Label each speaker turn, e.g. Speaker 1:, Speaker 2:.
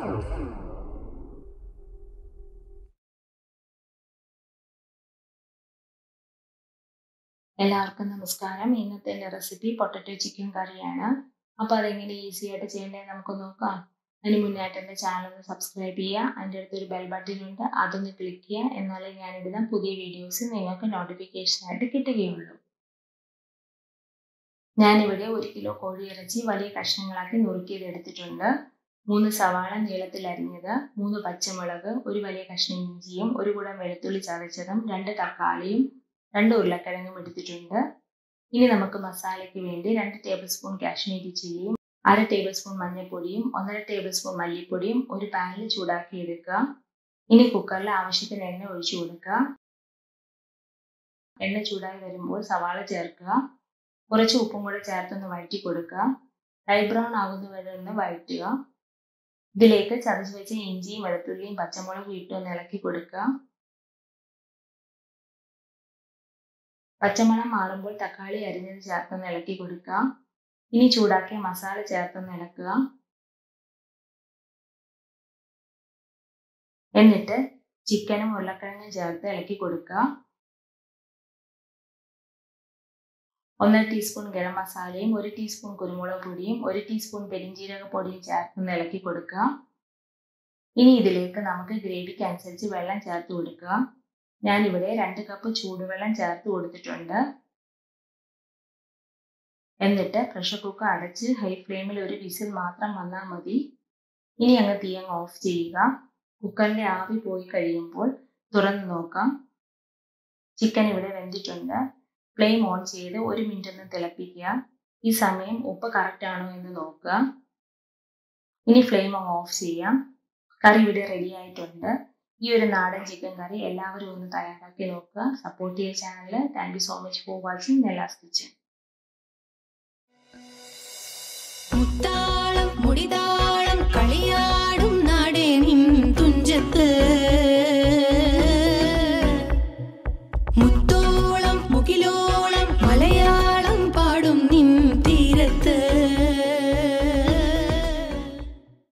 Speaker 1: എല്ലാവർക്കും നമസ്കാരം ഇന്നത്തെ എൻ്റെ റെസിപ്പി പൊട്ടറ്റോ ചിക്കൻ കറിയാണ് അപ്പോൾ അതെങ്ങനെ ഈസി ആയിട്ട് ചെയ്യേണ്ടത് നമുക്ക് നോക്കാം അതിന് മുന്നായിട്ട് എൻ്റെ ചാനൽ ഒന്ന് സബ്സ്ക്രൈബ് ചെയ്യുക അതിൻ്റെ അടുത്തൊരു ബെൽ ബട്ടൺ ഉണ്ട് അതൊന്ന് ക്ലിക്ക് ചെയ്യുക എന്നാലേ ഞാനിടുന്ന പുതിയ വീഡിയോസ് നിങ്ങൾക്ക് നോട്ടിഫിക്കേഷനായിട്ട് കിട്ടുകയുള്ളൂ ഞാനിവിടെ ഒരു കിലോ കോഴിയിറച്ചി വലിയ കഷ്ണങ്ങളാക്കി നുറുക്കിയത് എടുത്തിട്ടുണ്ട് മൂന്ന് സവാള നീളത്തിൽ അരിഞ്ഞത് മൂന്ന് പച്ചമുളക് ഒരു വലിയ കഷ്ണം ഇഞ്ചിയും ഒരു കൂടം വെളുത്തുള്ളി ചതച്ചതും രണ്ട് തക്കാളിയും രണ്ട് ഉരുളക്കിഴങ്ങും എടുത്തിട്ടുണ്ട് ഇനി നമുക്ക് മസാലയ്ക്ക് വേണ്ടി രണ്ട് ടേബിൾ സ്പൂൺ കാശ്മീരി ചില്ലിയും അര ടേബിൾ സ്പൂൺ മഞ്ഞൾപ്പൊടിയും ഒന്നര ടേബിൾ സ്പൂൺ മല്ലിപ്പൊടിയും ഒരു പാനിൽ ചൂടാക്കി എടുക്കുക ഇനി കുക്കറിൽ ആവശ്യത്തിന് എണ്ണ ഒഴിച്ചു കൊടുക്കുക എണ്ണ ചൂടായി വരുമ്പോൾ സവാള ചേർക്കുക കുറച്ച് ഉപ്പും കൂടെ ചേർത്തൊന്ന് വഴറ്റി കൊടുക്കുക ലൈറ്റ് ബ്രൗൺ ആകുന്ന വരെ ഒന്ന് വഴറ്റുക ഇതിലേക്ക് ചതച്ച് വെച്ച ഇഞ്ചിയും വെളുത്തുള്ളിയും പച്ചമുളകും ഇട്ടൊന്ന് ഇളക്കി കൊടുക്കുക പച്ചമണം മാറുമ്പോൾ തക്കാളി അരിഞ്ഞത് ചേർത്തൊന്ന് ഇളക്കി കൊടുക്കുക ഇനി ചൂടാക്കിയ മസാല ചേർത്തൊന്ന് ഇളക്കുക എന്നിട്ട് ചിക്കനും ഉരുളക്കിഴങ്ങും ചേർത്ത് ഇളക്കി കൊടുക്കുക ഒന്നര ടീസ്പൂൺ ഗരം മസാലയും ഒരു ടീസ്പൂൺ കുരുമുളക് പൊടിയും ഒരു ടീസ്പൂൺ പെരിഞ്ജീരക പൊടിയും ചേർത്തൊന്ന് ഇളക്കി കൊടുക്കുക ഇനി ഇതിലേക്ക് നമുക്ക് ഗ്രേവിക്ക് അനുസരിച്ച് വെള്ളം ചേർത്ത് കൊടുക്കുക ഞാനിവിടെ രണ്ട് കപ്പ് ചൂടുവെള്ളം ചേർത്ത് കൊടുത്തിട്ടുണ്ട് എന്നിട്ട് പ്രഷർ കുക്കർ അടച്ച് ഹൈ ഫ്ലെയിമിൽ ഒരു വിസിൽ മാത്രം വന്നാൽ മതി ഇനി അങ്ങ് തീ അങ്ങ് ഓഫ് ചെയ്യുക കുക്കറിന്റെ ആവി പോയി കഴിയുമ്പോൾ തുറന്ന് നോക്കാം ചിക്കൻ ഇവിടെ വെന്തിട്ടുണ്ട് ഫ്ലെയിം ഓൺ ചെയ്ത് ഒരു മിനിറ്റ് ഒന്ന് തിളപ്പിക്കുക ഈ സമയം ഉപ്പ് കറക്റ്റ് ആണോ എന്ന് നോക്കുക ഇനി ഫ്ലെയിം അങ്ങ് ഓഫ് ചെയ്യാം കറി ഇവിടെ റെഡി ആയിട്ടുണ്ട് ഈ ഒരു നാടൻ ചിക്കൻ കറി എല്ലാവരും ഒന്ന് തയ്യാറാക്കി നോക്കുക സപ്പോർട്ട് ചെയ്യുക channel thank you so much for watching നെല്ലാസ് കിച്ചൻ
Speaker 2: മുത്താളം മുടിതാളം